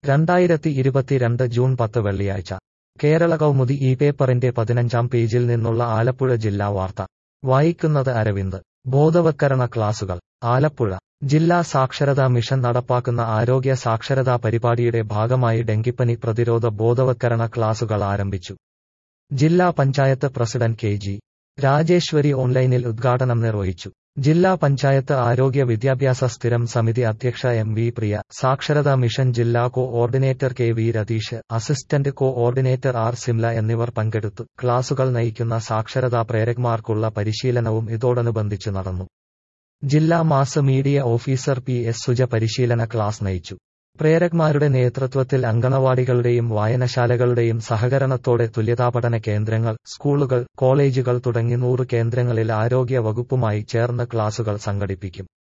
രണ്ടായിരത്തി ഇരുപത്തിരണ്ട് ജൂൺ പത്ത് വെള്ളിയാഴ്ച കേരള കൗമുദി ഈ പേപ്പറിന്റെ പതിനഞ്ചാം പേജിൽ നിന്നുള്ള ആലപ്പുഴ ജില്ലാ വാർത്ത വായിക്കുന്നത് അരവിന്ദ് ബോധവത്കരണ ക്ലാസുകൾ ആലപ്പുഴ ജില്ലാ സാക്ഷരതാ മിഷൻ നടപ്പാക്കുന്ന ആരോഗ്യ സാക്ഷരതാ പരിപാടിയുടെ ഭാഗമായി ഡെങ്കിപ്പനി പ്രതിരോധ ബോധവത്കരണ ക്ലാസുകൾ ആരംഭിച്ചു ജില്ലാ panchayat president K G Rajeswari ഓൺലൈനിൽ ഉദ്ഘാടനം നിർവഹിച്ചു ജില്ലാ പഞ്ചായത്ത് ആരോഗ്യ വിദ്യാഭ്യാസ സ്ഥിരം സമിതി അധ്യക്ഷ എം വി പ്രിയ സാക്ഷരതാ മിഷൻ ജില്ലാ coordinator K V Ratheesh assistant coordinator R Simla എന്നിവർ പങ്കെടുത്തു ക്ലാസുകൾ നയിക്കുന്ന സാക്ഷരതാ പ്രേരക്മാർക്കുള്ള പരിശീലനവും ഇതോടനുബന്ധിച്ച് നടന്നു ജില്ലാ mass media officer P S Suja പരിശീലന ക്ലാസ് നയിച്ചു പ്രേരക്മാരുടെ നേതൃത്വത്തിൽ അങ്കണവാടികളുടെയും വായനശാലകളുടെയും സഹകരണത്തോടെ തുല്യതാപഠന കേന്ദ്രങ്ങൾ സ്കൂളുകൾ കോളേജുകൾ തുടങ്ങി നൂറ് കേന്ദ്രങ്ങളിൽ ആരോഗ്യ വകുപ്പുമായി ചേർന്ന് ക്ലാസുകൾ സംഘടിപ്പിക്കും